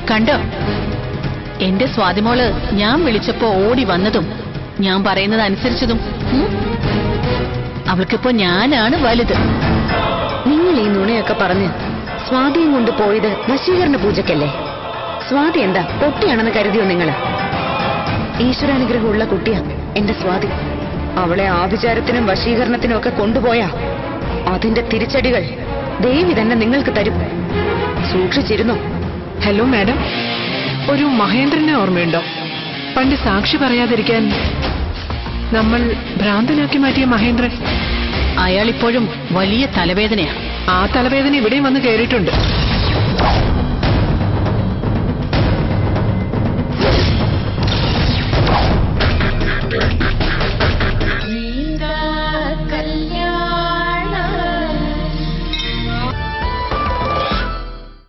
കണ്ടോ എന്റെ സ്വാതിമോള് ഞാൻ വിളിച്ചപ്പോ ഓടി വന്നതും ഞാൻ പറയുന്നത് അനുസരിച്ചതും ഉം? അവൾക്കിപ്പോ ഞാനാണ് വലുത് നിങ്ങൾ ഈ നുണയൊക്കെ പറഞ്ഞ് സ്വാതിയും കൊണ്ട് പോയത് വശീകരണ പൂജക്കല്ലേ സ്വാതി എന്താ പൊട്ടിയാണെന്ന് കരുതിയോ നിങ്ങള് ഈശ്വരാനുഗ്രഹമുള്ള കുട്ടിയാ എന്റെ സ്വാതി അവളെ ആഭിചാരത്തിനും വശീകരണത്തിനും ഒക്കെ കൊണ്ടുപോയാ അതിന്റെ തിരിച്ചടികൾ ദേവി തന്നെ നിങ്ങൾക്ക് തരും സൂക്ഷിച്ചിരുന്നോ ഹലോ മാഡം ഒരു മഹേന്ദ്രനെ ഓർമ്മയുണ്ടോ പണ്ട് സാക്ഷി പറയാതിരിക്കാൻ നമ്മൾ ഭ്രാന്തനാക്കി മാറ്റിയ മഹേന്ദ്രൻ അയാളിപ്പോഴും വലിയ തലവേദനയാ ആ തലവേദന ഇവിടെയും വന്ന് കയറിയിട്ടുണ്ട്